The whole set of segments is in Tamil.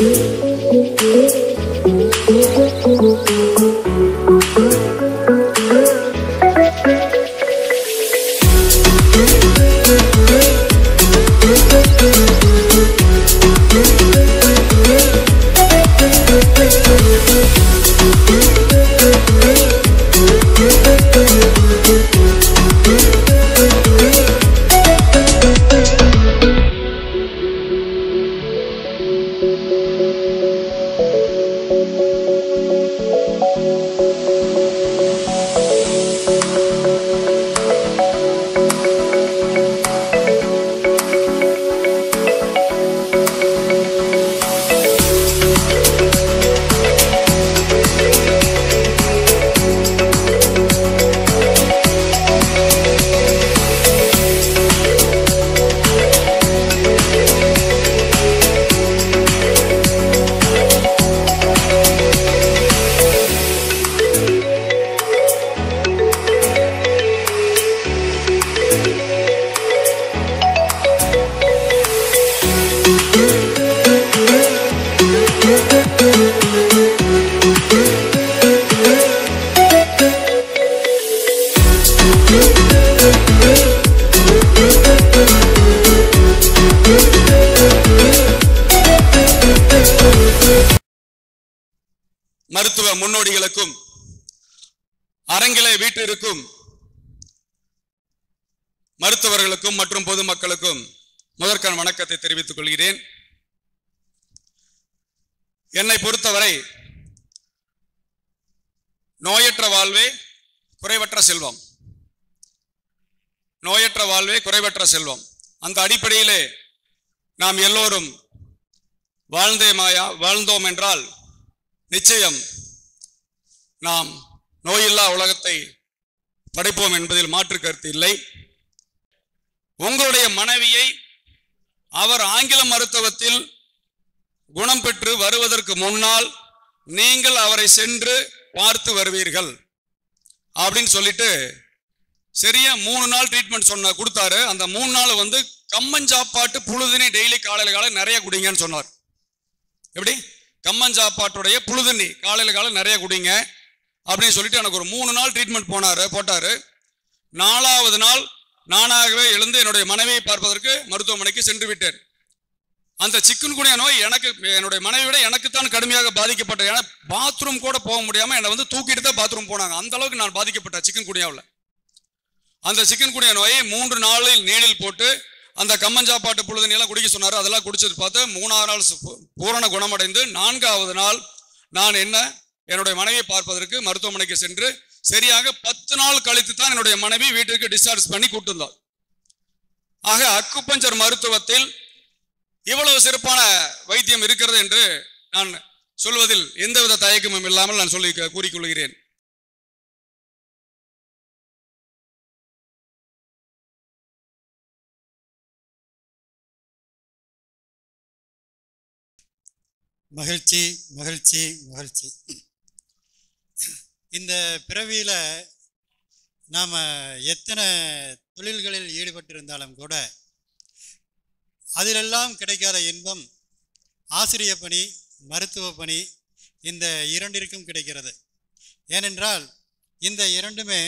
மருத்துவ முன்னோடிகளுக்கும் அரங்கிலே வீட்டிற்கும் மருத்துவர்களுக்கும் மற்றும் பொதுமக்களுக்கும் முதற்கண் வணக்கத்தை தெரிவித்துக் கொள்கிறேன் என்னை பொறுத்தவரை நோயற்ற வாழ்வே குறைவற்ற செல்வம் நோயற்ற வாழ்வே குறைவற்ற செல்வம் அந்த அடிப்படையிலே நாம் எல்லோரும் வாழ்ந்தே மாயா வாழ்ந்தோம் என்றால் நிச்சயம் நாம் நோயில்லா உலகத்தை படைப்போம் என்பதில் மாற்று கருத்து இல்லை உங்களுடைய மனைவியை அவர் ஆங்கில மருத்துவத்தில் குணம் பெற்று வருவதற்கு முன்னால் நீங்கள் அவரை சென்று பார்த்து வருவீர்கள் அப்படின்னு சொல்லிட்டு சரியா மூணு நாள் ட்ரீட்மெண்ட் சொன்ன கொடுத்தாரு அந்த மூணு நாள் வந்து கம்மஞ்சாப்பாட்டு புழுதினி டெய்லி காலையில காலை நிறைய குடிங்கன்னு சொன்னார் எப்படி கம்மஞ்சாப்பாட்டுடைய புழுதினி காலையில காலை நிறைய குடிங்க அப்படின்னு சொல்லிட்டு எனக்கு ஒரு மூணு நாள் ட்ரீட்மெண்ட் போனாரு போட்டாரு நாலாவது நாள் நானாகவே எழுந்து என்னுடைய மனைவியை பார்ப்பதற்கு மருத்துவமனைக்கு சென்று விட்டேன் அந்த சிக்கன் குனியா நோய் எனக்கு என்னுடைய மனைவி விட எனக்குத்தான் கடுமையாக பாதிக்கப்பட்டது ஏன்னா பாத்ரூம் கூட போக முடியாம என்னை வந்து தூக்கிட்டு தான் பாத்ரூம் போனாங்க அந்த அளவுக்கு நான் பாதிக்கப்பட்டேன் சிக்கன் குனியாவில் அந்த சிக்கன் குனியா நோயை மூன்று நாளில் நீடில் போட்டு அந்த கம்மஞ்சாப்பாட்டு புழுதினி எல்லாம் குடிக்க சொன்னாரு அதெல்லாம் குடிச்சது பார்த்து மூணாவது நாள் சு- பூரண குணமடைந்து நான்காவது நாள் நான் என்ன என்னுடைய மனைவியை பார்ப்பதற்கு மருத்துவமனைக்கு சென்று சரியாக பத்து நாள் கழித்து தான் என்னுடைய மனைவி வீட்டிற்கு டிஸ்சார்ஜ் பண்ணி கூட்டு வந்தார் ஆக அக்குப்பஞ்சர் மருத்துவத்தில் இவ்வளவு சிறப்பான வைத்தியம் இருக்கிறது என்று நான் சொல்வதில் எந்தவித தயக்கமும் இல்லாமல் நான் சொல்லி கூறிக்கொள்கிறேன் மகிழ்ச்சி மகிழ்ச்சி மகிழ்ச்சி இந்த பிறவியில் நாம் எத்தனை தொழில்களில் ஈடுபட்டிருந்தாலும் கூட அதிலெல்லாம் கிடைக்காத இன்பம் ஆசிரிய பணி மருத்துவ பணி இந்த இரண்டிற்கும் கிடைக்கிறது ஏனென்றால் இந்த இரண்டுமே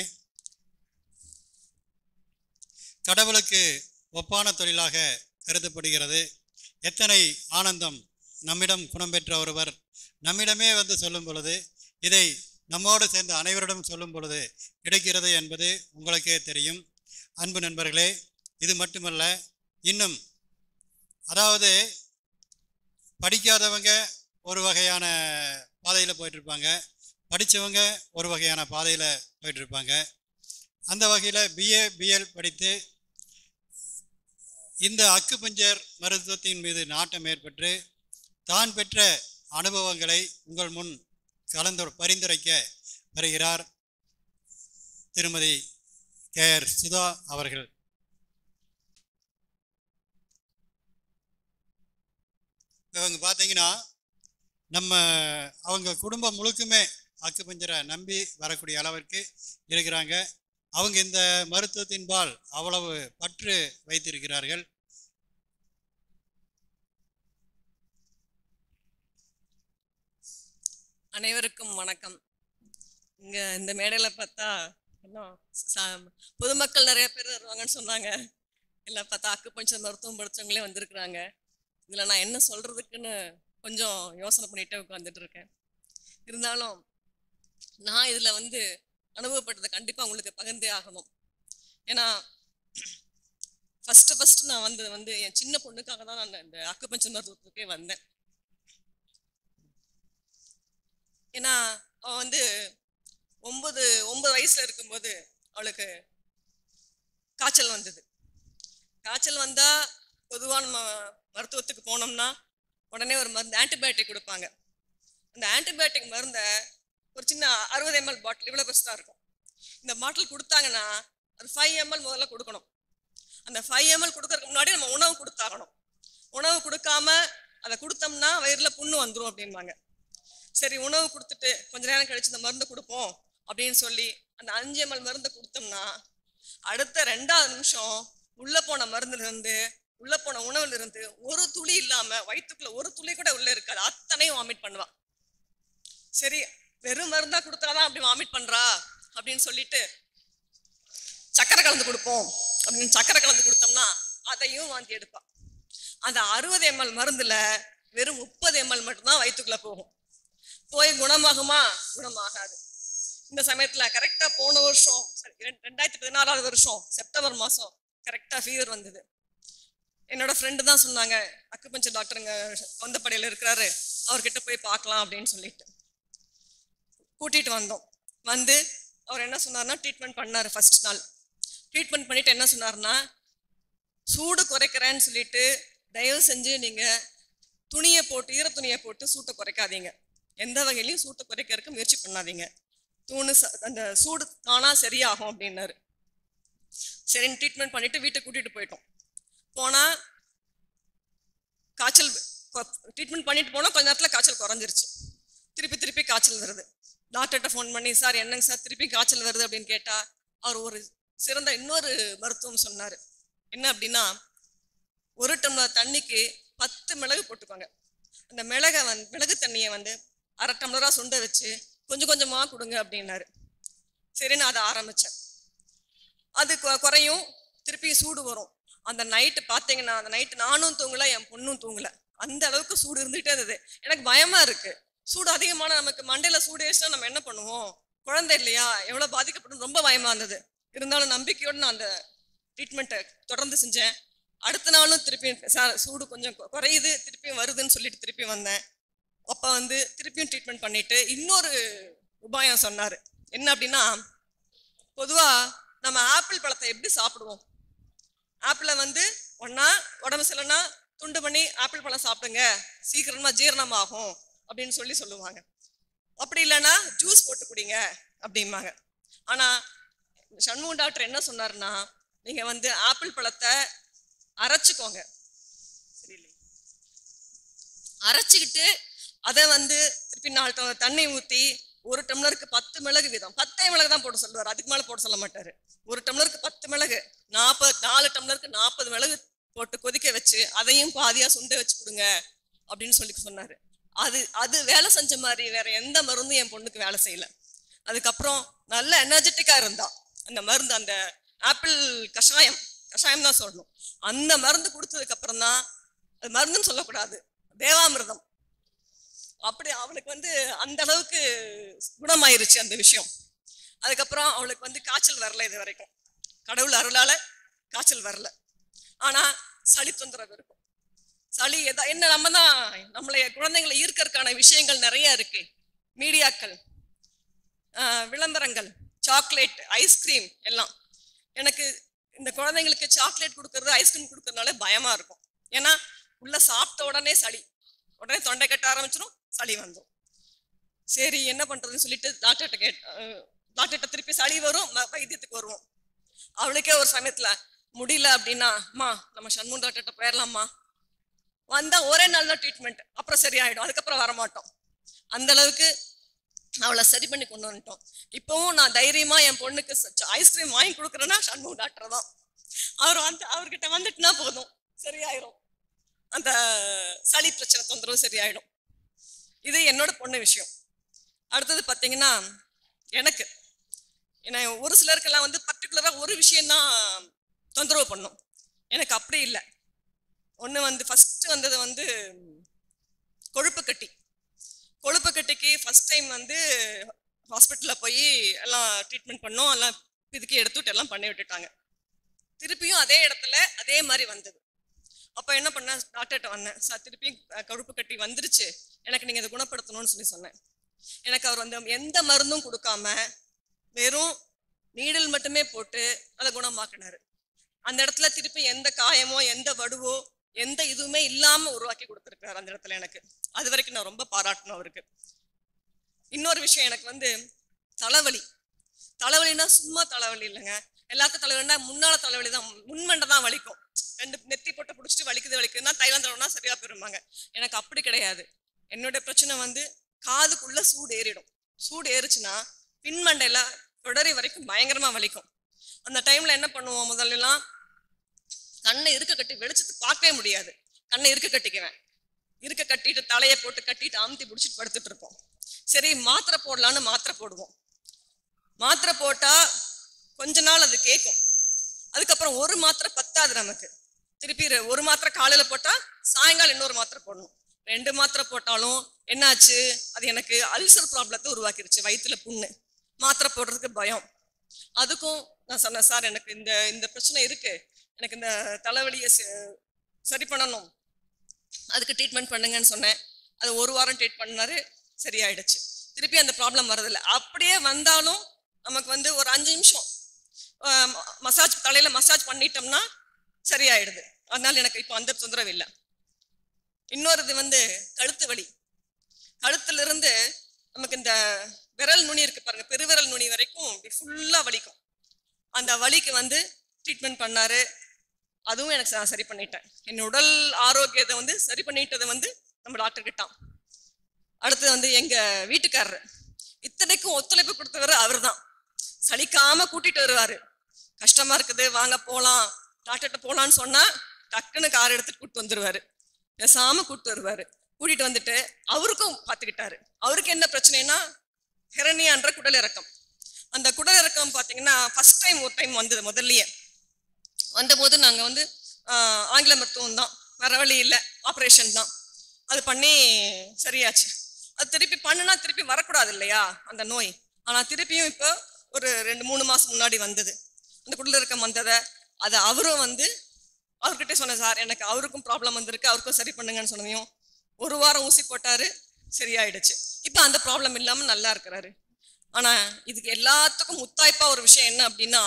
கடவுளுக்கு ஒப்பான தொழிலாக கருதப்படுகிறது எத்தனை ஆனந்தம் நம்மிடம் குணம் பெற்ற ஒருவர் நம்மிடமே வந்து சொல்லும் பொழுது இதை நம்மோடு சேர்ந்த அனைவரிடம் சொல்லும் பொழுது கிடைக்கிறது என்பது உங்களுக்கே தெரியும் அன்பு நண்பர்களே இது மட்டுமல்ல இன்னும் அதாவது படிக்காதவங்க ஒரு வகையான பாதையில் போயிட்டுருப்பாங்க படித்தவங்க ஒரு வகையான பாதையில் போயிட்டுருப்பாங்க அந்த வகையில் பிஏ பிஎல் படித்து இந்த அக்குபஞ்சர் மருத்துவத்தின் மீது நாட்டம் ஏற்பட்டு தான் பெற்ற அனுபவங்களை உங்கள் முன் கலந்து பரிந்துரைக்க வருகிறார் திருமதி கே ஆர் சுதா அவர்கள் இவங்க பார்த்தீங்கன்னா நம்ம அவங்க குடும்பம் முழுக்குமே அக்குபஞ்சரை நம்பி வரக்கூடிய அளவிற்கு இருக்கிறாங்க அவங்க இந்த மருத்துவத்தின்பால் அவ்வளவு பற்று வைத்திருக்கிறார்கள் அனைவருக்கும் வணக்கம் இங்க இந்த மேடையில பார்த்தா இன்னும் ச- பொதுமக்கள் நிறைய பேர் வருவாங்கன்னு சொன்னாங்க எல்லாம் பார்த்தா அக்குப்பஞ்சர் மருத்துவம் படிச்சவங்களே வந்திருக்கிறாங்க இதுல நான் என்ன சொல்றதுக்குன்னு கொஞ்சம் யோசனை பண்ணிட்டே உட்காந்துட்டு இருக்கேன் இருந்தாலும் நான் இதுல வந்து அனுபவப்பட்டதை கண்டிப்பா உங்களுக்கு பகிர்ந்தே ஆகணும் ஏன்னா ஃபர்ஸ்ட் ஃபர்ஸ்ட் நான் வந்து வந்து என் சின்ன பொண்ணுக்காக தான் நான் இந்த அக்குப்பஞ்சர் மருத்துவத்துக்கே வந்தேன் ஏன்னா அவன் வந்து ஒன்பது ஒன்பது வயசுல இருக்கும்போது அவளுக்கு காய்ச்சல் வந்தது காய்ச்சல் வந்தா பொதுவா நம்ம மருத்துவத்துக்கு போனோம்னா உடனே ஒரு மருந்து ஆன்டிபயோட்டிக் கொடுப்பாங்க அந்த ஆன்டிபயோட்டிக் மருந்தை ஒரு சின்ன அறுபது எம்எல் பாட்டில் இவ்வளோ பெருசு தான் இருக்கும் இந்த பாட்டில் கொடுத்தாங்கன்னா அது ஃபைவ் எம்எல் முதல்ல கொடுக்கணும் அந்த ஃபைவ் எம்எல் கொடுக்கறதுக்கு முன்னாடி நம்ம உணவு கொடுத்தாகணும் உணவு கொடுக்காம அதை கொடுத்தோம்னா வயிறுல புண்ணு வந்துடும் அப்படிம்பாங்க சரி உணவு கொடுத்துட்டு கொஞ்ச நேரம் கழிச்சு இந்த மருந்து கொடுப்போம் அப்படின்னு சொல்லி அந்த அஞ்சு எம்எல் மருந்தை கொடுத்தோம்னா அடுத்த ரெண்டாவது நிமிஷம் உள்ள போன மருந்துல இருந்து உள்ள போன உணவுல இருந்து ஒரு துளி இல்லாம வயிற்றுக்குள்ள ஒரு துளி கூட உள்ள இருக்காது அத்தனையும் வாமிட் பண்ணுவா சரி வெறும் மருந்தா கொடுத்தாதான் அப்படி வாமிட் பண்றா அப்படின்னு சொல்லிட்டு சக்கரை கலந்து கொடுப்போம் அப்படின்னு சக்கரை கலந்து கொடுத்தோம்னா அதையும் வாந்தி எடுப்பா அந்த அறுபது எம்எல் மருந்துல வெறும் முப்பது எம்எல் மட்டும்தான் வயிற்றுக்குள்ள போகும் போய் குணமாகுமா குணமாகாது இந்த சமயத்துல கரெக்டா போன வருஷம் sorry, ரெண்டு- ரெண்டாயிரத்தி பதினாறாவது வருஷம் செப்டம்பர் மாசம் கரெக்டா ஃபீவர் வந்தது என்னோட ஃப்ரெண்டு தான் சொன்னாங்க அக்குபஞ்சர் டாக்டருங்க கொந்தப்படையில இருக்கிறாரு அவர்கிட்ட போய் பார்க்கலாம் அப்படின்னு சொல்லிட்டு கூட்டிட்டு வந்தோம் வந்து அவர் என்ன சொன்னார்னா ட்ரீட்மெண்ட் பண்ணாரு ஃபர்ஸ்ட் நாள் ட்ரீட்மெண்ட் பண்ணிட்டு என்ன சொன்னார்னா சூடு குறைக்கிறேன்னு சொல்லிட்டு தயவு செஞ்சு நீங்க துணியை போட்டு ஈர துணியை போட்டு சூட்டை குறைக்காதீங்க எந்த வகையிலையும் சூட்டை குறைக்கிறதுக்கு முயற்சி பண்ணாதீங்க தூணு ச- அந்த சூடு தானா சரியாகும் அப்படின்னாரு சரின்னு ட்ரீட்மெண்ட் பண்ணிட்டு வீட்டுக்கு கூட்டிட்டு போயிட்டோம் போனா காய்ச்சல் ட்ரீட்மெண்ட் பண்ணிட்டு போனா கொஞ்ச நேரத்துல காய்ச்சல் குறைஞ்சிருச்சு திருப்பி திருப்பி காய்ச்சல் வருது டாக்டர்கிட்ட ஃபோன் பண்ணி சார் என்னங்க சார் திருப்பி காய்ச்சல் வருது அப்படின்னு கேட்டா அவர் ஒரு சிறந்த இன்னொரு மருத்துவம் சொன்னாரு என்ன அப்படின்னா ஒரு டம்ளர் தண்ணிக்கு பத்து மிளகு போட்டுக்கோங்க அந்த மிளகை வந்து மிளகு தண்ணியை வந்து அரை டம்ளரா சுண்ட வச்சு கொஞ்சம் கொஞ்சமா கொடுங்க அப்படின்னாரு சரி நான் அதை ஆரம்பிச்சேன் அது கொ- குறையும் திருப்பி சூடு வரும் அந்த நைட்டு பார்த்தீங்கன்னா அந்த நைட்டு நானும் தூங்கல என் பொண்ணும் தூங்கல அந்த அளவுக்கு சூடு இருந்துகிட்டே இருந்தது எனக்கு பயமா இருக்கு சூடு அதிகமான நமக்கு மண்டையில சூடு ஏறிச்சுன்னா நம்ம என்ன பண்ணுவோம் குழந்தை இல்லையா எவ்வளவு பாதிக்கப்படும் ரொம்ப பயமா இருந்தது இருந்தாலும் நம்பிக்கையோடு நான் அந்த ட்ரீட்மெண்ட்டை தொடர்ந்து செஞ்சேன் அடுத்த நாளும் திருப்பி சார் சூடு கொஞ்சம் கு- குறையுது திருப்பியும் வருதுன்னு சொல்லிட்டு திருப்பி வந்தேன் அப்போ வந்து திருப்பியும் ட்ரீட்மெண்ட் பண்ணிட்டு இன்னொரு உபாயம் சொன்னார் என்ன அப்படின்னா பொதுவாக நம்ம ஆப்பிள் பழத்தை எப்படி சாப்பிடுவோம் ஆப்பிளை வந்து ஒன்றா உடம்பு சரியில்லைன்னா துண்டு பண்ணி ஆப்பிள் பழம் சாப்பிடுங்க சீக்கிரமா ஜீரணமாகும் அப்படின்னு சொல்லி சொல்லுவாங்க அப்படி இல்லைன்னா ஜூஸ் போட்டு குடிங்க அப்படிம்பாங்க ஆனால் சண்முகம் டாக்டர் என்ன சொன்னாருன்னா நீங்கள் வந்து ஆப்பிள் பழத்தை அரைச்சுக்கோங்க சரியில்லை அரைச்சிக்கிட்டு அதை வந்து திருப்பி நாலு டம்ளர் தண்ணி ஊற்றி ஒரு டம்ளருக்கு பத்து மிளகு வீதம் பத்தே மிளகு தான் போட சொல்லுவார் அதுக்கு மேலே போட சொல்ல மாட்டாரு ஒரு டம்ளருக்கு பத்து மிளகு நாற்பது நாலு டம்ளருக்கு நாற்பது மிளகு போட்டு கொதிக்க வச்சு அதையும் பாதியா சுண்ட வச்சு கொடுங்க அப்படின்னு சொல்லி சொன்னாரு அது அது வேலை செஞ்ச மாதிரி வேற எந்த மருந்தும் என் பொண்ணுக்கு வேலை செய்யல அதுக்கப்புறம் நல்ல எனர்ஜெட்டிக்கா இருந்தா அந்த மருந்து அந்த ஆப்பிள் கஷாயம் கஷாயம் தான் சொல்லணும் அந்த மருந்து கொடுத்ததுக்கு அப்புறம் தான் அது மருந்துன்னு சொல்லக்கூடாது தேவாமிர்தம் அப்படி அவளுக்கு வந்து அந்த அளவுக்கு குணமாயிருச்சு அந்த விஷயம் அதுக்கப்புறம் அவளுக்கு வந்து காய்ச்சல் வரல இது வரைக்கும் கடவுள் அருளால காய்ச்சல் வரல ஆனா சளி தொந்தரவு இருக்கும் சளி எதா என்ன நம்ம தான் நம்மளை குழந்தைங்களை ஈர்க்கறதுக்கான விஷயங்கள் நிறைய இருக்கு மீடியாக்கள் ஆஹ் விளம்பரங்கள் சாக்லேட் ஐஸ்கிரீம் எல்லாம் எனக்கு இந்த குழந்தைங்களுக்கு சாக்லேட் கொடுக்கறது ஐஸ்கிரீம் கொடுக்கறதுனால பயமா இருக்கும் ஏன்னா உள்ள சாப்பிட்ட உடனே சளி உடனே தொண்டை கட்ட ஆரம்பிச்சிடும் சளி வந்துடும் சரி என்ன பண்றதுன்னு சொல்லிட்டு டாக்டர்கிட்ட கேட் டாக்டர்கிட்ட திருப்பி சளி வரும் ம- வைத்தியத்துக்கு வருவோம் அவளுக்கே ஒரு சமயத்துல முடியல அப்படின்னா அம்மா நம்ம சண்முகம் டாக்டர்கிட்ட போயிடலாம்மா வந்தா ஒரே நாள் தான் ட்ரீட்மெண்ட் அப்புறம் சரியாயிடும் அதுக்கப்புறம் வரமாட்டோம் அந்த அளவுக்கு அவளை சரி பண்ணி கொண்டு வந்துட்டோம் இப்பவும் நான் தைரியமா என் பொண்ணுக்கு ஐஸ்கிரீம் வாங்கி கொடுக்குறேன்னா சண்முகம் டாக்டர் தான் அவர் வந்து அவர்கிட்ட வந்துட்டுனா போதும் சரியாயிரும் அந்த சளி பிரச்சனை தொந்தரவு சரியாயிடும் இது என்னோட பொண்ணு விஷயம் அடுத்தது பார்த்தீங்கன்னா எனக்கு ஏன்னா ஒரு சிலருக்கெல்லாம் வந்து பர்டிகுலராக ஒரு விஷயம்தான் தொந்தரவு பண்ணும் எனக்கு அப்படி இல்லை ஒன்று வந்து ஃபஸ்ட்டு வந்தது வந்து கொழுப்பு கட்டி கொழுப்பு கட்டிக்கு ஃபஸ்ட் டைம் வந்து ஹாஸ்பிட்டலில் போய் எல்லாம் ட்ரீட்மெண்ட் பண்ணோம் எல்லாம் இதுக்கு எடுத்துட்டு எல்லாம் பண்ணி விட்டுட்டாங்க திருப்பியும் அதே இடத்துல அதே மாதிரி வந்தது அப்போ என்ன பண்ணேன் டாக்டர்கிட்ட வந்தேன் சார் திருப்பியும் அஹ், கொழுப்பு கட்டி வந்துருச்சு எனக்கு நீங்கள் இதை குணப்படுத்தணும்னு சொல்லி சொன்னேன் எனக்கு அவர் வந்து எந்த மருந்தும் கொடுக்காம வெறும் நீடில் மட்டுமே போட்டு அதை குணமாக்குனாரு அந்த இடத்துல திருப்பி எந்த காயமோ எந்த வடுவோ எந்த இதுவுமே இல்லாம உருவாக்கி கொடுத்துருக்காரு அந்த இடத்துல எனக்கு அது வரைக்கும் நான் ரொம்ப பாராட்டணும் அவருக்கு இன்னொரு விஷயம் எனக்கு வந்து தலைவலி தலைவலின்னா சும்மா தலைவலி இல்லைங்க எல்லாத்துக்கும் தலைவலினா முன்னால தலைவலி தான் முன்மண்டை தான் வலிக்கும் ரெண்டு நெத்தி போட்டு பிடிச்சிட்டு வலிக்குது வலிக்குதுன்னா தைலம் தடவைனா சரியா போயிருமாங்க எனக்கு அப்படி கிடையாது என்னோட பிரச்சனை வந்து காதுக்குள்ள சூடு ஏறிடும் சூடு ஏறுச்சுன்னா பின்மண்டையில தொடரி வரைக்கும் பயங்கரமா வலிக்கும் அந்த டைம்ல என்ன பண்ணுவோம் முதல்ல எல்லாம் கண்ணை இருக்க கட்டி வெளிச்சத்து பார்க்கவே முடியாது கண்ணை இருக்க கட்டிக்குவேன் இருக்க கட்டிட்டு தலையை போட்டு கட்டிட்டு அமுத்தி பிடிச்சிட்டு படுத்துட்டு இருப்போம் சரி மாத்திரை போடலான்னு மாத்திரை போடுவோம் மாத்திரை போட்டா கொஞ்ச நாள் அது கேட்கும் அதுக்கப்புறம் ஒரு மாத்திரை பத்தாது நமக்கு திருப்பி ரெ- ஒரு மாத்திரை காலையில போட்டா சாயங்காலம் இன்னொரு மாத்திரை போடணும் ரெண்டு மாத்திரை போட்டாலும் என்னாச்சு அது எனக்கு அல்சர் ப்ராப்ளத்தை உருவாக்கிருச்சு வயிற்றுல புண்ணு மாத்திரை போடுறதுக்கு பயம் அதுக்கும் நான் சொன்னேன் சார் எனக்கு இந்த இந்த பிரச்சனை இருக்கு எனக்கு இந்த தலைவலியை ச- சரி பண்ணணும் அதுக்கு ட்ரீட்மெண்ட் பண்ணுங்கன்னு சொன்னேன் அது ஒரு வாரம் ட்ரீட் பண்ணாரு சரியாயிடுச்சு திருப்பி அந்த ப்ராப்ளம் வரதில்லை அப்படியே வந்தாலும் நமக்கு வந்து ஒரு அஞ்சு நிமிஷம் மசாஜ் தலையில மசாஜ் பண்ணிட்டோம்னா சரியாயிடுது அதனால எனக்கு இப்போ அந்த தொந்தரவு இல்லை இன்னொரு இது வந்து கழுத்து வலி கழுத்துல இருந்து நமக்கு இந்த விரல் நுனி இருக்கு பாருங்க பெருவிரல் நுனி வரைக்கும் இப்படி ஃபுல்லா வலிக்கும் அந்த வலிக்கு வந்து ட்ரீட்மெண்ட் பண்ணாரு அதுவும் எனக்கு நான் சரி பண்ணிட்டேன் என் உடல் ஆரோக்கியத்தை வந்து சரி பண்ணிட்டது வந்து நம்ம டாக்டர் கிட்டான் அடுத்தது வந்து எங்க வீட்டுக்காரரு இத்தனைக்கும் ஒத்துழைப்பு கொடுத்தவர் அவர்தான் சலிக்காம கூட்டிட்டு வருவாரு கஷ்டமா இருக்குது வாங்க போலாம் டாக்டர்கிட்ட போலான்னு சொன்னா டக்குன்னு கார் எடுத்துட்டு கூட்டிட்டு வந்துருவாரு பேசாம கூட்டிட்டு வருவாரு கூட்டிட்டு வந்துட்டு அவருக்கும் பார்த்துக்கிட்டாரு அவருக்கு என்ன பிரச்சனைனா ஹெரணியான்ற குடல் இறக்கம் அந்த குடல் இறக்கம் பார்த்தீங்கன்னா ஃபர்ஸ்ட் டைம் ஒரு டைம் வந்தது முதல்லயே வந்தபோது நாங்கள் வந்து ஆஹ், ஆங்கில மருத்துவம் தான் வேற வழி இல்லை ஆப்ரேஷன் தான் அது பண்ணி சரியாச்சு அது திருப்பி பண்ணுனா திருப்பி வரக்கூடாது இல்லையா அந்த நோய் ஆனால் திருப்பியும் இப்போ ஒரு ரெண்டு மூணு மாதம் முன்னாடி வந்தது அந்த குடல் இறக்கம் வந்ததை அதை அவரும் வந்து அவர்கிட்ட சொன்னேன் சார் எனக்கு அவருக்கும் ப்ராப்ளம் வந்திருக்கு அவருக்கும் சரி பண்ணுங்கன்னு சொன்னதையும் ஒரு வாரம் ஊசி போட்டாரு சரியாயிடுச்சு இப்போ அந்த ப்ராப்ளம் இல்லாமல் நல்லா இருக்கிறாரு ஆனால் இதுக்கு எல்லாத்துக்கும் முத்தாய்ப்பா ஒரு விஷயம் என்ன அப்படின்னா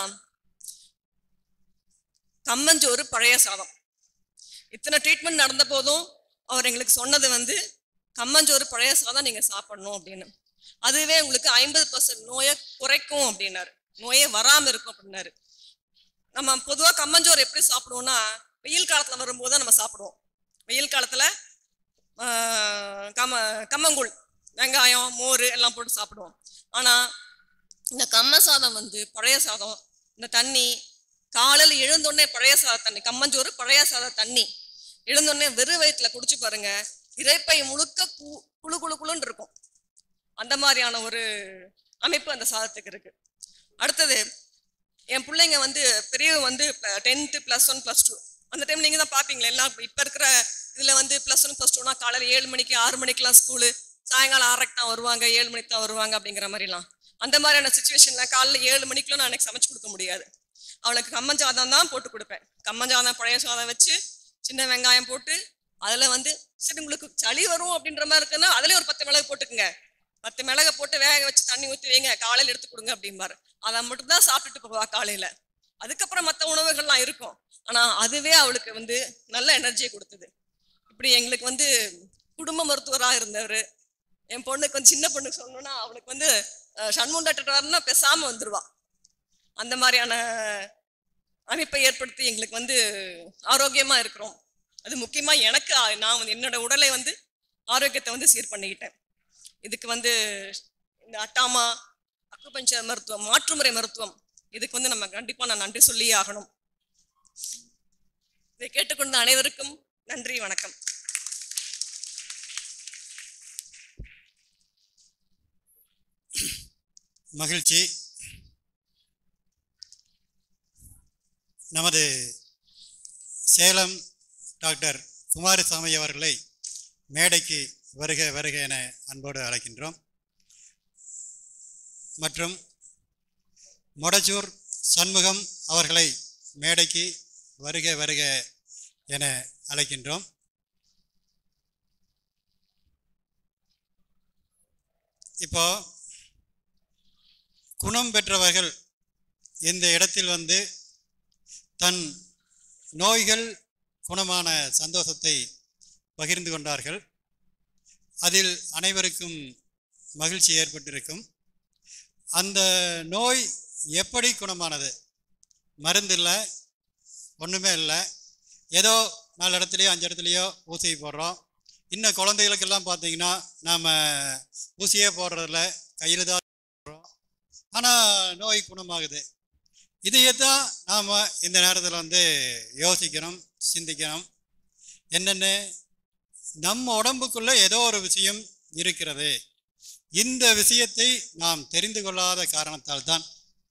கம்மஞ்சோறு பழைய சாதம் இத்தனை ட்ரீட்மெண்ட் நடந்த போதும் அவர் எங்களுக்கு சொன்னது வந்து கம்மஞ்சோறு பழைய சாதம் நீங்க சாப்பிடணும் அப்படின்னு அதுவே உங்களுக்கு ஐம்பது பர்சன்ட் நோயை குறைக்கும் அப்படின்னாரு நோயே வராம இருக்கும் அப்படின்னாரு நம்ம பொதுவா கம்மஞ்சோறு எப்படி சாப்பிடுவோம்னா வெயில் காலத்துல வரும்போது தான் நம்ம சாப்பிடுவோம் வெயில் காலத்துல ஆஹ், கம்ம கம்மங்கூழ் வெங்காயம் மோர் எல்லாம் போட்டு சாப்பிடுவோம் ஆனா இந்த கம்ம சாதம் வந்து பழைய சாதம் இந்த தண்ணி காலையில் எழுந்தோடனே பழைய சாத தண்ணி கம்மஞ்சோறு பழைய சாத தண்ணி எழுந்தோடனே வெறும் வயிற்றுல குடிச்சு பாருங்க இறைப்பை முழுக்க கு- குளு குளு குளுன்னு இருக்கும் அந்த மாதிரியான ஒரு அமைப்பு அந்த சாதத்துக்கு இருக்கு அடுத்தது என் பிள்ளைங்க வந்து பெரியவங்க வந்து tenth plus one plus two அந்த டைம் நீங்கள் தான் பார்ப்பீங்களா எல்லாம் இப்போ இருக்கிற இதில் வந்து ப்ளஸ் ஒன் ப்ளஸ் டூனா காலையில் ஏழு மணிக்கு ஆறு மணிக்கெலாம் ஸ்கூலு சாயங்காலம் ஆறரைக்கு தான் வருவாங்க ஏழு மணிக்கு தான் வருவாங்க அப்படிங்கிற மாதிரிலாம் அந்த மாதிரியான சுச்சுவேஷனில் காலைல ஏழு மணிக்கெலாம் நான் எனக்கு சமைச்சு கொடுக்க முடியாது அவளுக்கு கம்மஞ்சாதம் தான் போட்டு கொடுப்பேன் கம்மஞ்சாதம் பழைய சாதம் வச்சு சின்ன வெங்காயம் போட்டு அதில் வந்து சரி உங்களுக்கு சளி வரும் அப்படின்ற மாதிரி இருக்குன்னா அதிலே ஒரு பத்து மிளகு போட்டுக்குங்க பத்து மிளகை போட்டு வேக வச்சு தண்ணி ஊற்றி வைங்க காலையில் எடுத்து கொடுங்க அப்படிம்பாரு அதை மட்டும் தான் சாப்பிட்டுட்டு போவா காலையில் அதுக்கப்புறம் மற்ற உணவுகள்லாம் இருக்கும் ஆனால் அதுவே அவளுக்கு வந்து நல்ல எனர்ஜியை கொடுத்தது இப்படி எங்களுக்கு வந்து குடும்ப மருத்துவராக இருந்தவர் என் பொண்ணுக்கு வந்து சின்ன பொண்ணுக்கு சொல்லணும்னா அவளுக்கு வந்து அஹ், சண்முகம் டாக்டர் வரணும்னா பேசாமல் வந்துடுவா அந்த மாதிரியான அமைப்பை ஏற்படுத்தி எங்களுக்கு வந்து ஆரோக்கியமாக இருக்கிறோம் அது முக்கியமாக எனக்கு ஆ- நான் வந்து என்னோட உடலை வந்து ஆரோக்கியத்தை வந்து சீர் பண்ணிக்கிட்டேன் இதுக்கு வந்து இந்த அட்டாமா அக்குபஞ்சர் மருத்துவம் மாற்றுமுறை மருத்துவம் இதுக்கு வந்து நம்ம கண்டிப்பாக நான் நன்றி சொல்லியே ஆகணும் இதை கேட்டுக்கொண்ட அனைவருக்கும் நன்றி வணக்கம் மகிழ்ச்சி நமது சேலம் டாக்டர் குமாரசாமி அவர்களை மேடைக்கு வருக வருக என அன்போடு அழைக்கின்றோம் மற்றும் மொடச்சூர் சண்முகம் அவர்களை மேடைக்கு வருக வருக என அழைக்கின்றோம் இப்போ குணம் பெற்றவர்கள் இந்த இடத்தில் வந்து தன் நோய்கள் குணமான சந்தோஷத்தை பகிர்ந்து கொண்டார்கள் அதில் அனைவருக்கும் மகிழ்ச்சி ஏற்பட்டிருக்கும் அந்த நோய் எப்படி குணமானது மருந்து இல்லை ஒன்றுமே இல்லை ஏதோ நாலு இடத்துலையோ அஞ்சு இடத்துலையோ ஊசி போடுறோம் இன்னும் குழந்தைகளுக்கெல்லாம் பார்த்தீங்கன்னா நாம் ஊசியே போடுறதில்ல கையில் தான் போடுறோம் ஆனால் நோய் குணமாகுது இதையத்தான் நாம் இந்த நேரத்தில் வந்து யோசிக்கணும் சிந்திக்கணும் என்னென்னு நம்ம உடம்புக்குள்ளே ஏதோ ஒரு விஷயம் இருக்கிறது இந்த விஷயத்தை நாம் தெரிந்து கொள்ளாத காரணத்தால் தான்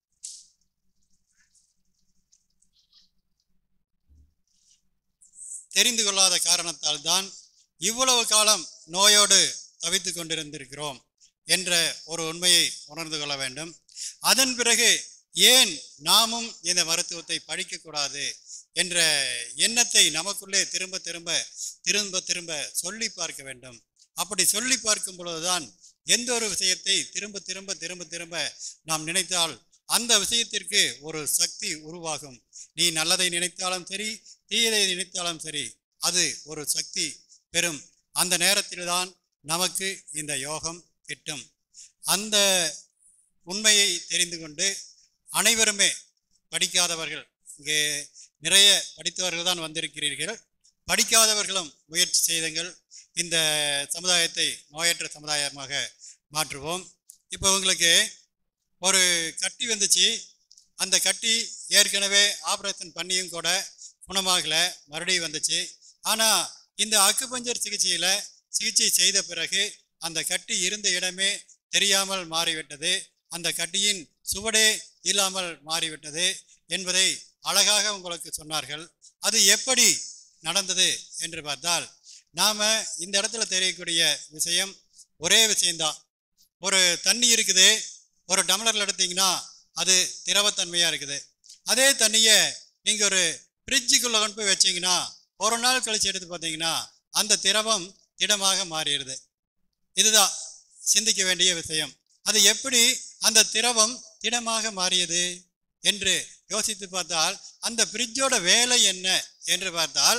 தெரிந்து கொள்ளாத காரணத்தால் தான் இவ்வளவு காலம் நோயோடு தவித்து கொண்டிருந்திருக்கிறோம் என்ற ஒரு உண்மையை உணர்ந்து கொள்ள வேண்டும் அதன் பிறகு ஏன் நாமும் இந்த மருத்துவத்தை படிக்கக்கூடாது என்ற எண்ணத்தை நமக்குள்ளே திரும்ப திரும்ப திரும்ப திரும்ப சொல்லி பார்க்க வேண்டும் அப்படி சொல்லி பார்க்கும் பொழுதுதான் எந்த ஒரு விஷயத்தை திரும்ப திரும்ப திரும்ப திரும்ப நாம் நினைத்தால் அந்த விஷயத்திற்கு ஒரு சக்தி உருவாகும் நீ நல்லதை நினைத்தாலும் சரி தீயதை நினைத்தாலும் சரி அது ஒரு சக்தி பெறும் அந்த நேரத்தில்தான் நமக்கு இந்த யோகம் கிட்டும் அந்த உண்மையை தெரிந்து கொண்டு அனைவருமே படிக்காதவர்கள் இங்கே நிறைய படித்தவர்கள் தான் வந்திருக்கிறீர்கள் படிக்காதவர்களும் முயற்சி செய்துங்கள் இந்த சமுதாயத்தை நோயற்ற சமுதாயமாக மாற்றுவோம் இப்போ உங்களுக்கு ஒரு கட்டி வந்துச்சு அந்த கட்டி ஏற்கனவே ஆப்ரேஷன் பண்ணியும் கூட குணமாகலை மறுபடியும் வந்துச்சு ஆனால் இந்த அக்குபஞ்சர் சிகிச்சையில் சிகிச்சை செய்த பிறகு அந்த கட்டி இருந்த இடமே தெரியாமல் மாறிவிட்டது அந்த கட்டியின் சுவடே இல்லாமல் மாறிவிட்டது என்பதை அழகாக உங்களுக்கு சொன்னார்கள் அது எப்படி நடந்தது என்று பார்த்தால் நாம் இந்த இடத்துல தெரியக்கூடிய விஷயம் ஒரே விஷயம்தான் ஒரு தண்ணி இருக்குது ஒரு டம்ளரில் எடுத்தீங்கன்னா அது திரவத்தன்மையாக இருக்குது அதே தண்ணியை நீங்கள் ஒரு ஃப்ரிட்ஜுக்குள்ளே கொண்டு போய் வச்சீங்கன்னா ஒரு நாள் கழிச்சு எடுத்து பார்த்தீங்கன்னா அந்த திரவம் திடமாக மாறிடுது இதுதான் சிந்திக்க வேண்டிய விஷயம் அது எப்படி அந்த திரவம் திடமாக மாறியது என்று யோசித்து பார்த்தால் அந்த ஃப்ரிட்ஜோட வேலை என்ன என்று பார்த்தால்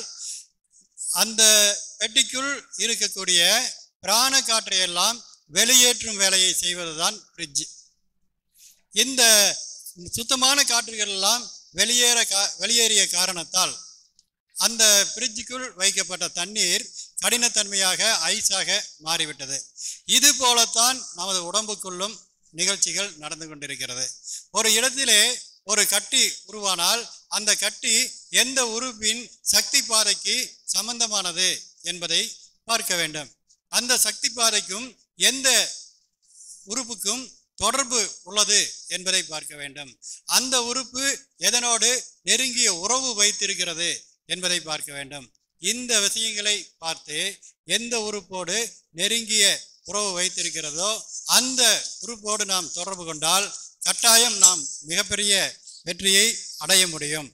அந்த பெட்டிக்குள் இருக்கக்கூடிய பிராண காற்றை எல்லாம் வெளியேற்றும் வேலையை செய்வதுதான் ஃப்ரிட்ஜ் இந்த சுத்தமான காற்றுகள் எல்லாம் வெளியேற கா வெளியேறிய காரணத்தால் அந்த ஃப்ரிட்ஜுக்குள் வைக்கப்பட்ட தண்ணீர் கடினத்தன்மையாக ஐஸாக மாறிவிட்டது இது போலத்தான் நமது உடம்புக்குள்ளும் நிகழ்ச்சிகள் நடந்து கொண்டிருக்கிறது ஒரு இடத்திலே ஒரு கட்டி உருவானால் அந்த கட்டி எந்த உறுப்பின் சக்தி பாதைக்கு சம்பந்தமானது என்பதை பார்க்க வேண்டும் அந்த சக்தி பாதைக்கும் எந்த உறுப்புக்கும் தொடர்பு உள்ளது என்பதை பார்க்க வேண்டும் அந்த உறுப்பு எதனோடு நெருங்கிய உறவு வைத்திருக்கிறது என்பதை பார்க்க வேண்டும் இந்த விஷயங்களை பார்த்து எந்த உறுப்போடு நெருங்கிய உறவு வைத்திருக்கிறதோ அந்த உறுப்போடு நாம் தொடர்பு கொண்டால் கட்டாயம் நாம் மிகப்பெரிய வெற்றியை அடைய முடியும்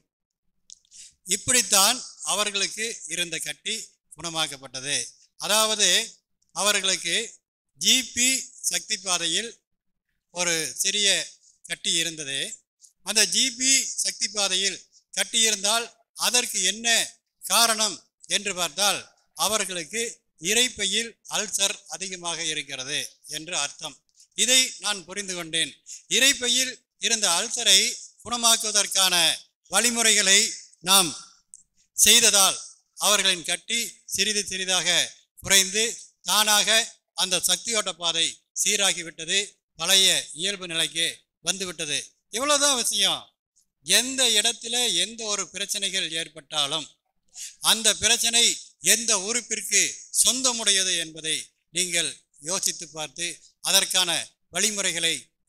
இப்படித்தான் அவர்களுக்கு இருந்த கட்டி குணமாக்கப்பட்டது அதாவது அவர்களுக்கு ஜிபி சக்தி பாதையில் ஒரு சிறிய கட்டி இருந்தது அந்த ஜிபி சக்தி பாதையில் கட்டி இருந்தால் அதற்கு என்ன காரணம் என்று பார்த்தால் அவர்களுக்கு இறைப்பையில் அல்சர் அதிகமாக இருக்கிறது என்று அர்த்தம் இதை நான் புரிந்து கொண்டேன் இறைப்பையில் இருந்த அல்சரை குணமாக்குவதற்கான வழிமுறைகளை நாம் செய்ததால் அவர்களின் கட்டி சிறிது சிறிதாக குறைந்து தானாக அந்த சக்தியோட்ட பாதை சீராகிவிட்டது பழைய இயல்பு நிலைக்கு வந்துவிட்டது இவ்வளவுதான் விஷயம் எந்த இடத்துல எந்த ஒரு பிரச்சனைகள் ஏற்பட்டாலும் அந்த பிரச்சனை எந்த உறுப்பிற்கு சொந்தமுடையது என்பதை நீங்கள் யோசித்து பார்த்து அதற்கான வழிமுறைகளை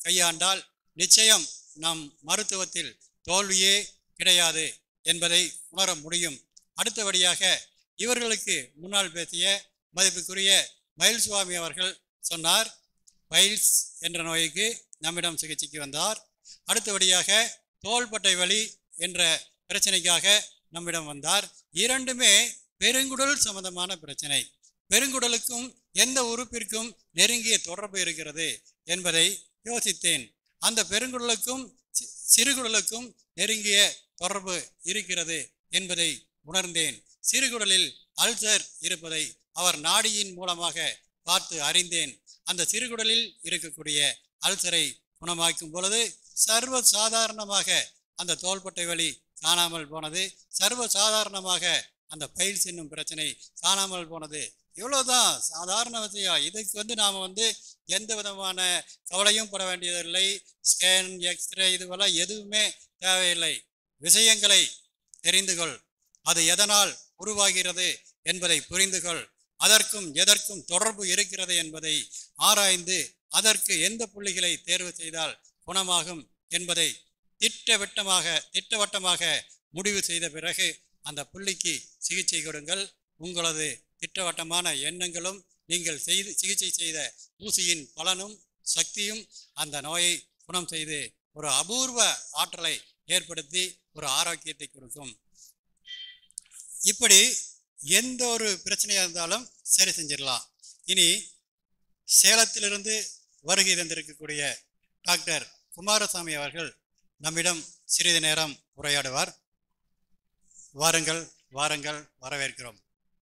கையாண்டால் நிச்சயம் நம் மருத்துவத்தில் தோல்வியே கிடையாது என்பதை உணர முடியும் அடுத்தபடியாக இவர்களுக்கு முன்னால் பேசிய மதிப்புக்குரிய மயில் சுவாமி அவர்கள் சொன்னார் பைல்ஸ் என்ற நோய்க்கு நம்மிடம் சிகிச்சைக்கு வந்தார் அடுத்தபடியாக தோள்பட்டை வலி என்ற பிரச்சனைக்காக நம்மிடம் வந்தார் இரண்டுமே பெருங்குடல் சம்பந்தமான பிரச்சனை பெருங்குடலுக்கும் எந்த உறுப்பிற்கும் நெருங்கிய தொடர்பு இருக்கிறது என்பதை யோசித்தேன் அந்த பெருங்குடலுக்கும் சி- சிறுகுடலுக்கும் நெருங்கிய தொடர்பு இருக்கிறது என்பதை உணர்ந்தேன் சிறுகுடலில் அல்சர் இருப்பதை அவர் நாடியின் மூலமாக பார்த்து அறிந்தேன் அந்த சிறுகுடலில் இருக்கக்கூடிய அல்சரை குணமாக்கும் பொழுது சர்வ சாதாரணமாக அந்த தோள்பட்டை வலி காணாமல் போனது சர்வ சாதாரணமாக அந்த பைல்ஸ் என்னும் பிரச்சனை காணாமல் போனது இவ்வளவுதான் சாதாரண விஷயம் இதுக்கு வந்து நாம் வந்து எந்த விதமான கவலையும் பட வேண்டியதில்லை ஸ்கேன் எக்ஸ்ரே இதுவெல்லாம் எதுவுமே தேவையில்லை விஷயங்களை தெரிந்து கொள் அது எதனால் உருவாகிறது என்பதை புரிந்து கொள் அதற்கும் எதற்கும் தொடர்பு இருக்கிறது என்பதை ஆராய்ந்து அதற்கு எந்த புள்ளிகளை தேர்வு செய்தால் குணமாகும் என்பதை திட்டவட்டமாக திட்டவட்டமாக முடிவு செய்த பிறகு அந்த புள்ளிக்கு சிகிச்சை கொடுங்கள் உங்களது திட்டவட்டமான எண்ணங்களும் நீங்கள் செய்து சிகிச்சை செய்த ஊசியின் பலனும் சக்தியும் அந்த நோயை குணம் செய்து ஒரு அபூர்வ ஆற்றலை ஏற்படுத்தி ஒரு ஆரோக்கியத்தை கொடுக்கும் இப்படி எந்த ஒரு பிரச்சனையாக இருந்தாலும் சரி செஞ்சிடலாம் இனி சேலத்திலிருந்து வருகை தந்திருக்கக்கூடிய டாக்டர் குமாரசாமி அவர்கள் நம்மிடம் சிறிது நேரம் உரையாடுவார் வாருங்கள் வாருங்கள் வரவேற்கிறோம்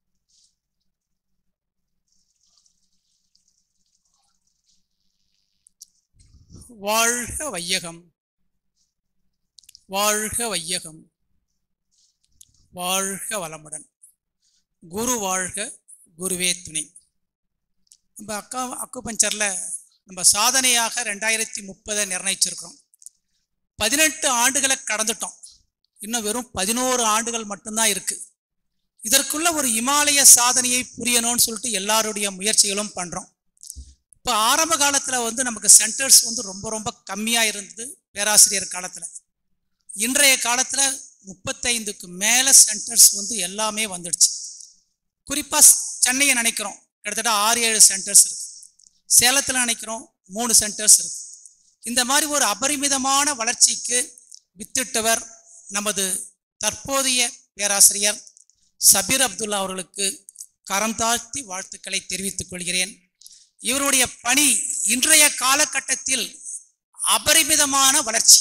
வாழ்க வையகம் வாழ்க வையகம் வாழ்க வளமுடன் குரு வாழ்க குருவே துணை நம்ம அக்கா அக்குபஞ்சரில் நம்ம சாதனையாக ரெண்டாயிரத்தி முப்பதை நிர்ணயிச்சிருக்கிறோம் பதினெட்டு ஆண்டுகளை கடந்துட்டோம் இன்னும் வெறும் பதினோரு ஆண்டுகள் மட்டும்தான் இருக்கு இதற்குள்ள ஒரு இமாலய சாதனையை புரியணும்னு சொல்லிட்டு எல்லாருடைய முயற்சிகளும் பண்ணுறோம் இப்போ ஆரம்ப காலத்தில் வந்து நமக்கு சென்டர்ஸ் வந்து ரொம்ப ரொம்ப கம்மியாக இருந்தது பேராசிரியர் காலத்தில் இன்றைய காலத்தில் முப்பத்தைந்துக்கு மேலே சென்டர்ஸ் வந்து எல்லாமே வந்துடுச்சு குறிப்பாக சென்னையை நினைக்கிறோம் கிட்டத்தட்ட ஆறு ஏழு சென்டர்ஸ் இருக்கு சேலத்தில் நினைக்கிறோம் மூணு சென்டர்ஸ் இருக்கு இந்த மாதிரி ஒரு அபரிமிதமான வளர்ச்சிக்கு வித்திட்டவர் நமது தற்போதைய பேராசிரியர் சபீர் அப்துல்லா அவர்களுக்கு கரம் தாழ்த்தி வாழ்த்துக்களை தெரிவித்துக் கொள்கிறேன் இவருடைய பணி இன்றைய காலகட்டத்தில் அபரிமிதமான வளர்ச்சி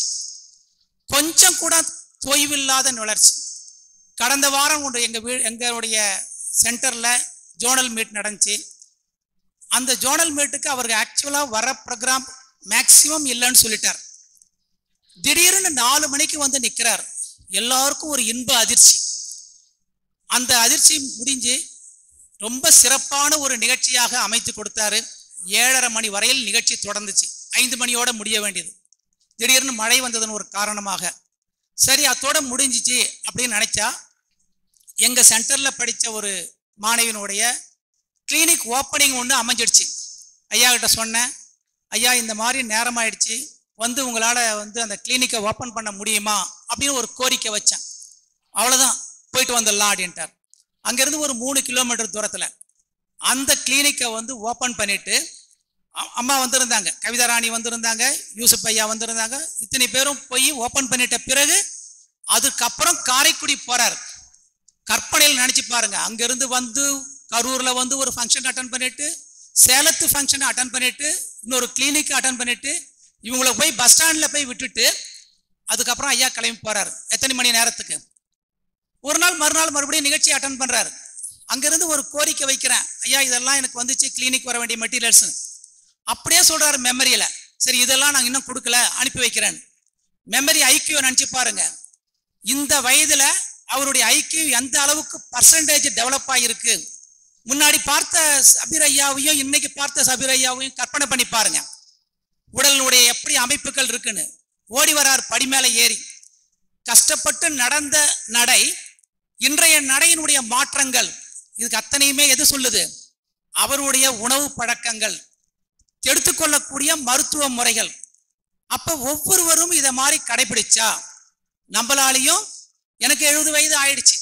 கொஞ்சம் கூட தொய்வில்லாத வளர்ச்சி கடந்த வாரம் ஒன்று எங்கள் வீ எங்களுடைய சென்டரில் ஜோனல் மீட் நடந்துச்சு அந்த ஜோனல் மீட்டுக்கு அவருக்கு ஆக்சுவலாக வர ப்ரோக்ராம் மேக்சிமம் இல்லைன்னு சொல்லிட்டார் திடீர்னு நாலு மணிக்கு வந்து நிற்கிறார் எல்லாருக்கும் ஒரு இன்ப அதிர்ச்சி அந்த அதிர்ச்சி முடிஞ்சு ரொம்ப சிறப்பான ஒரு நிகழ்ச்சியாக அமைத்து கொடுத்தாரு ஏழரை மணி வரையில் நிகழ்ச்சி தொடர்ந்துச்சு ஐந்து மணியோட முடிய வேண்டியது திடீர்னு மழை வந்ததன் ஒரு காரணமாக சரி அதோட முடிஞ்சிச்சு அப்படின்னு நினைச்சா எங்க சென்டர்ல படிச்ச ஒரு மாணவியினுடைய கிளினிக் ஓப்பனிங் ஒன்று அமைஞ்சிடுச்சு ஐயா கிட்ட சொன்னேன் ஐயா இந்த மாதிரி நேரம் ஆயிடுச்சு வந்து உங்களால் வந்து அந்த கிளினிக்கை ஓப்பன் பண்ண முடியுமா அப்படின்னு ஒரு கோரிக்கை வச்சேன் அவ்வளோதான் போயிட்டு வந்துடலாம் அப்படின்ட்டார் அங்கேருந்து ஒரு மூணு கிலோமீட்டர் தூரத்தில் அந்த கிளினிக்கை வந்து ஓப்பன் பண்ணிட்டு அ- அம்மா வந்திருந்தாங்க கவிதா ராணி வந்திருந்தாங்க யூசுப் ஐயா வந்திருந்தாங்க இத்தனை பேரும் போய் ஓப்பன் பண்ணிட்ட பிறகு அதுக்கப்புறம் காரைக்குடி போறார் கற்பனையில் நினைச்சு பாருங்க அங்கிருந்து வந்து கரூர்ல வந்து ஒரு ஃபங்க்ஷன் அட்டன் பண்ணிட்டு சேலத்து ஃபங்க்ஷனை அட்டன் பண்ணிட்டு இன்னொரு கிளினிக் அட்டன் பண்ணிட்டு இவங்களை போய் பஸ் ஸ்டாண்ட்ல போய் விட்டுட்டு அதுக்கப்புறம் ஐயா கிளம்பி போறாரு எத்தனை மணி நேரத்துக்கு ஒரு நாள் மறுநாள் மறுபடியும் நிகழ்ச்சி அட்டன் பண்றாரு அங்கிருந்து ஒரு கோரிக்கை வைக்கிறேன் ஐயா இதெல்லாம் எனக்கு வந்துச்சு கிளினிக் வர வேண்டிய மெட்டீரியல்ஸ் அப்படியே சொல்றாரு மெமரியில சரி இதெல்லாம் நாங்க இன்னும் கொடுக்கல அனுப்பி வைக்கிறேன் மெமரி ஐக்கியூ நினைச்சு பாருங்க இந்த வயதுல அவருடைய ஐக்கியூ எந்த அளவுக்கு பர்சன்டேஜ் டெவலப் ஆகிருக்கு முன்னாடி பார்த்த சபீர் ஐயாவையும் இன்னைக்கு பார்த்த சபீர் ஐயாவையும் கற்பனை பண்ணி பாருங்க உடலினுடைய எப்படி அமைப்புகள் இருக்குன்னு ஓடி வரார் படி மேல ஏறி கஷ்டப்பட்டு நடந்த நடை இன்றைய நடையினுடைய மாற்றங்கள் இதுக்கு அத்தனையுமே எது சொல்லுது அவருடைய உணவு பழக்கங்கள் எடுத்துக்கொள்ளக்கூடிய மருத்துவ முறைகள் அப்ப ஒவ்வொருவரும் இதை மாதிரி கடைபிடிச்சா நம்மளாலையும் எனக்கு எழுபது வயது ஆயிடுச்சு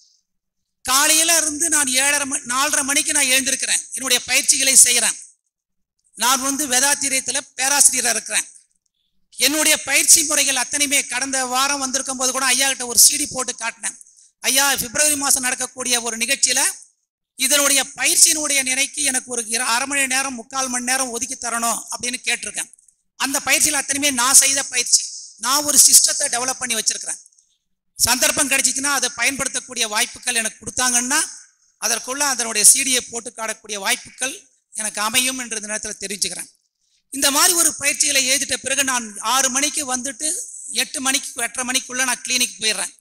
காலையில இருந்து நான் ஏழரை மணி நாலரை மணிக்கு நான் எழுந்திருக்கிறேன் என்னுடைய பயிற்சிகளை செய்கிறேன் நான் வந்து வேதாத்திரியத்தில் பேராசிரியராக இருக்கிறேன் என்னுடைய பயிற்சி முறைகள் அத்தனையுமே கடந்த வாரம் வந்திருக்கும் போது கூட ஐயா கிட்ட ஒரு சிடி போட்டு காட்டினேன் ஐயா பிப்ரவரி மாதம் நடக்கக்கூடிய ஒரு நிகழ்ச்சியில இதனுடைய பயிற்சியினுடைய நிலைக்கு எனக்கு ஒரு இர- அரை மணி நேரம் முக்கால் மணி நேரம் ஒதுக்கி தரணும் அப்படின்னு கேட்டிருக்கேன் அந்த பயிற்சியில் அத்தனையுமே நான் செய்த பயிற்சி நான் ஒரு சிஸ்டத்தை டெவலப் பண்ணி வச்சிருக்கிறேன் சந்தர்ப்பம் கிடைச்சிச்சுன்னா அதை பயன்படுத்தக்கூடிய வாய்ப்புகள் எனக்கு கொடுத்தாங்கன்னா அதற்குள்ள அதனுடைய சீடியை போட்டு காடக்கூடிய வாய்ப்புகள் எனக்கு அமையும் என்று இந்த நேரத்தில் தெரிவிச்சுக்கிறேன் இந்த மாதிரி ஒரு பயிற்சிகளை எழுதிட்ட பிறகு நான் ஆறு மணிக்கு வந்துட்டு எட்டு மணிக்கு எட்டரை மணிக்குள்ள நான் கிளினிக் போயிடுறேன்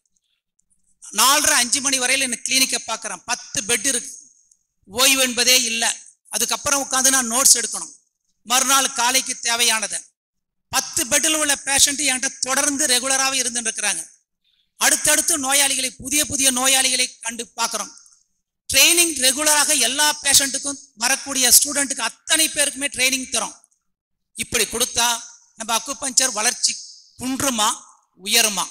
நாலரை அஞ்சு மணி வரையில் எனக்கு கிளினிக்கை பார்க்குறேன் பத்து பெட் இருக்கு ஓய்வு என்பதே இல்லை அதுக்கப்புறம் உட்காந்து நான் நோட்ஸ் எடுக்கணும் மறுநாள் காலைக்கு தேவையானது பத்து பெட்டில் உள்ள பேஷண்ட் என்கிட்ட தொடர்ந்து ரெகுலராகவே இருந்துட்டு இருக்கிறாங்க அடுத்தடுத்து நோயாளிகளை புதிய புதிய நோயாளிகளை கண்டு பார்க்குறோம் ட்ரைனிங் ரெகுலராக எல்லா பேஷண்ட்டுக்கும் வரக்கூடிய ஸ்டூடெண்ட்டுக்கு அத்தனை பேருக்குமே ட்ரைனிங் தரோம் இப்படி கொடுத்தா நம்ம அக்குபஞ்சர் வளர்ச்சி குன்றுமா உயருமா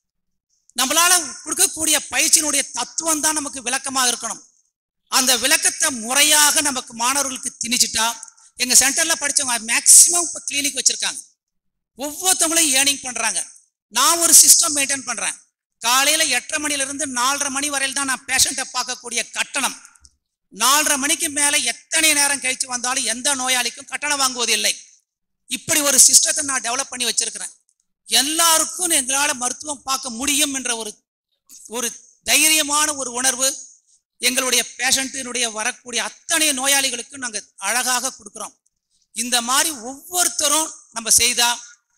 நம்மளால கொடுக்கக்கூடிய பயிற்சியினுடைய தத்துவம் தான் நமக்கு விளக்கமாக இருக்கணும் அந்த விளக்கத்தை முறையாக நமக்கு மாணவர்களுக்கு திணிச்சிட்டா எங்க சென்டர்ல படிச்சவங்க மேக்சிமம் இப்போ கிளினிக் வச்சிருக்காங்க ஒவ்வொருத்தவங்களையும் ஏர்னிங் பண்றாங்க நான் ஒரு சிஸ்டம் மெயின்டைன் பண்றேன் காலையில எட்டரை மணில இருந்து நாலரை மணி வரையில் தான் நான் பேஷண்ட்டை பார்க்கக்கூடிய கட்டணம் நாலரை மணிக்கு மேல எத்தனை நேரம் கழிச்சு வந்தாலும் எந்த நோயாளிக்கும் கட்டணம் வாங்குவதில்லை இப்படி ஒரு சிஸ்டத்தை நான் டெவலப் பண்ணி வச்சிருக்கிறேன் எல்லாருக்கும் எங்களால மருத்துவம் பார்க்க முடியும் என்ற ஒரு ஒரு தைரியமான ஒரு உணர்வு எங்களுடைய பேஷண்ட்டினுடைய வரக்கூடிய அத்தனை நோயாளிகளுக்கும் நாங்கள் அழகாக கொடுக்குறோம் இந்த மாதிரி ஒவ்வொருத்தரும் நம்ம செய்தா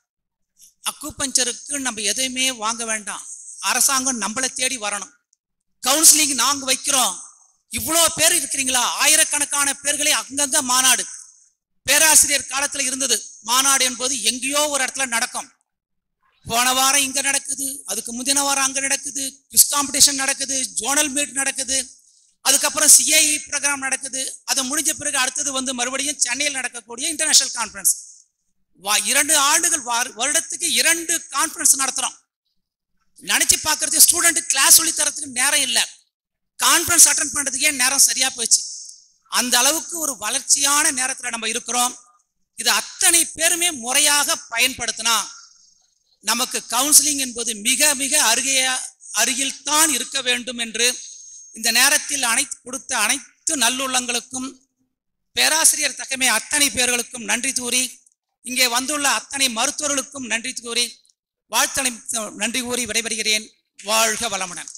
அக்குபஞ்சருக்கு நம்ம எதையுமே வாங்க வேண்டாம் அரசாங்கம் நம்மளை தேடி வரணும் கவுன்சிலிங் நாங்க வைக்கிறோம் இவ்வளோ பேர் இருக்கிறீங்களா ஆயிரக்கணக்கான பேர்களே அங்கங்க மாநாடு பேராசிரியர் காலத்துல இருந்தது மாநாடு என்பது எங்கேயோ ஒரு இடத்துல நடக்கும் போன வாரம் இங்க நடக்குது அதுக்கு முந்தின வாரம் அங்க நடக்குது குவிஸ் காம்படிஷன் நடக்குது ஜோனல் மீட் நடக்குது அதுக்கப்புறம் சிஐஇ ப்ரோக்ராம் நடக்குது அது முடிஞ்ச பிறகு அடுத்தது வந்து மறுபடியும் சென்னையில் நடக்கக்கூடிய இன்டர்நேஷனல் கான்ஃபரன்ஸ் வா இரண்டு ஆண்டுகள் வார- வருடத்துக்கு இரண்டு கான்ஃபரன்ஸ் நடத்துறோம் நினைச்சு பார்க்கறது ஸ்டூடெண்ட் கிளாஸ் சொல்லி தரத்துக்கு நேரம் இல்லை கான்ஃபரன்ஸ் அட்டன் பண்றதுக்கே நேரம் சரியா போச்சு அந்த அளவுக்கு ஒரு வளர்ச்சியான நேரத்துல நம்ம இருக்கிறோம் இது அத்தனை பேருமே முறையாக பயன்படுத்தினா நமக்கு கவுன்சிலிங் என்பது மிக மிக அருகே அருகில் தான் இருக்க வேண்டும் என்று இந்த நேரத்தில் அனைத்து கொடுத்த அனைத்து நல்லுள்ளங்களுக்கும் பேராசிரியர் தகமை அத்தனை பேர்களுக்கும் நன்றி கூறி இங்கே வந்துள்ள அத்தனை மருத்துவர்களுக்கும் நன்றி கூறி வாழ்த்தனை நன்றி கூறி விடைபெறுகிறேன் வாழ்க வளமுடன்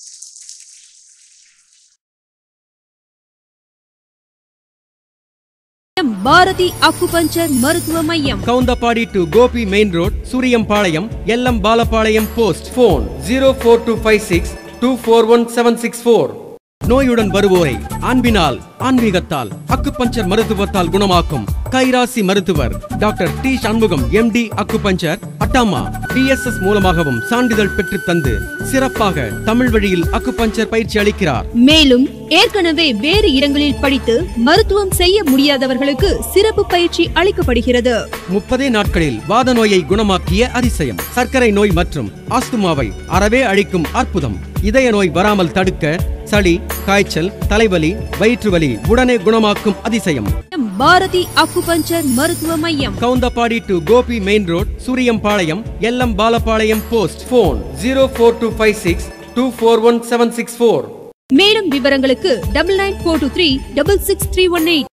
பாரதி அக்குபஞ்சர் மருத்துவ மையம் Kavundappadi to Gobi main road Suriyampalayam LM Palappalayam post phone zero four two five six two four one seven six four நோயுடன் வருவோரை அன்பினால் ஆன்மீகத்தால் அக்குபஞ்சர் மருத்துவத்தால் குணமாக்கும் கைராசி மருத்துவர் doctor D Shanmugam MD acupuncture அட்டாமா டிஎஸ்எஸ் மூலமாகவும் சான்றிதழ் பெற்றுத் தந்து சிறப்பாக தமிழ் வழியில் அக்குபஞ்சர் பயிற்சி அளிக்கிறார் மேலும் ஏற்கனவே வேறு இடங்களில் படித்து மருத்துவம் செய்ய முடியாதவர்களுக்கு சிறப்பு பயிற்சி அளிக்கப்படுகிறது முப்பதே நாட்களில் வாத நோயை குணமாக்கிய அதிசயம் சர்க்கரை நோய் மற்றும் ஆஸ்துமாவை அறவே அழிக்கும் அற்புதம் இதய நோய் வராமல் தடுக்க சளி காய்ச்சல் தலைவலி வயிற்று வலி உடனே குணமாக்கும் அதிசயம் பாரதி அக்குபஞ்சர் மருத்துவ மையம் Kavundappadi to Gobi main road Suriyampalayam LM Palappalayam post phone zero four two five six two four one seven six four மேலும் விவரங்களுக்கு double nine four two three double six three one eight